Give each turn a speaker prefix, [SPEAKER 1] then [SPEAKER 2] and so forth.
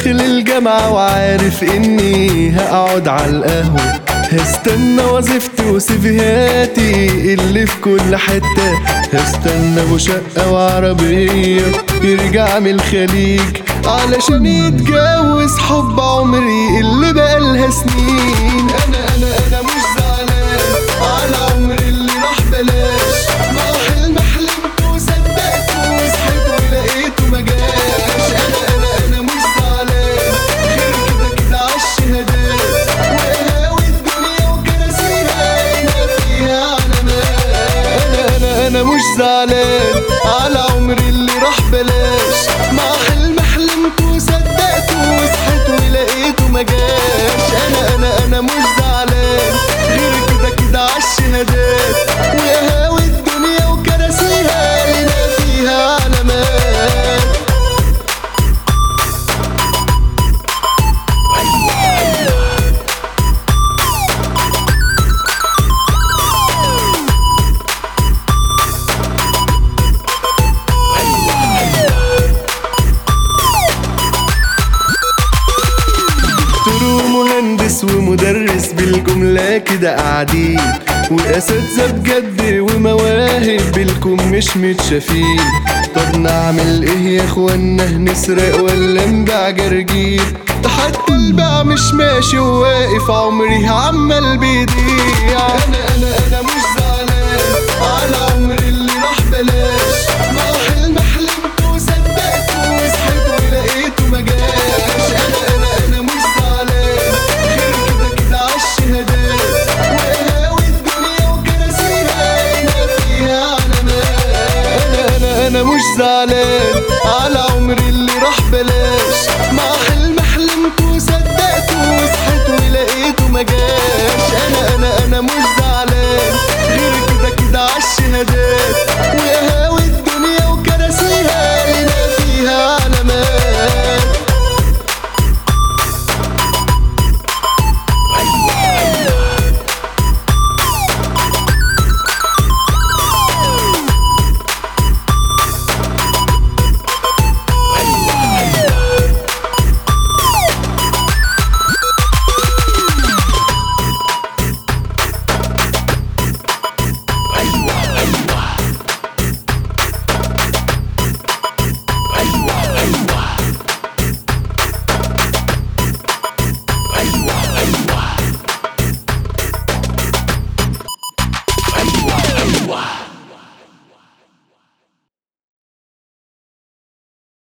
[SPEAKER 1] داخل الجامعة وعارف اني هقعد على القهوة هستنى وظيفتي وسيفيهاتي اللي في كل حتة هستنى ابو شقة وعربية يرجع من الخليج علشان يتجوز حب عمري اللي بقالها سنين انا انا انا مش زعلان على عمري اللي راح بلاش ما حلم حلمت وصدقت وصحيت ولقيته مجاش انا انا انا مش زعلان غير كده كده عالشهادات وقهاوي الدنيا وكراسيها هنا فيها علامات انا انا انا مش زعلان على عمري اللي راح بلاش مع حلم حلمت وصدقت وصحيت ولقيته مجاش انا انا انا مش زعلان غير كده كده عالشهادات وقهاوي الدنيا وكراسيها هنا فيها علامات دكتور ومهندس ومدرس بالجملة كده قاعدين وأساتذة بجد ومواهب بالكم مش متشافين طب نعمل ايه يا اخوانا نسرق ولا نبيع جرجير ده حتى البيع مش ماشي وواقف عمري عمال بيضيع انا انا انا مش زعلان على عمري اللي راح بلاش ما حلم حلمت وصدقت وصحيت ولقيته مجاش انا انا انا مش زعلان غير كده كده عالشهادات وقهاوي الدنيا وكراسيها هنا فيها علامات انا انا انا مش زعلان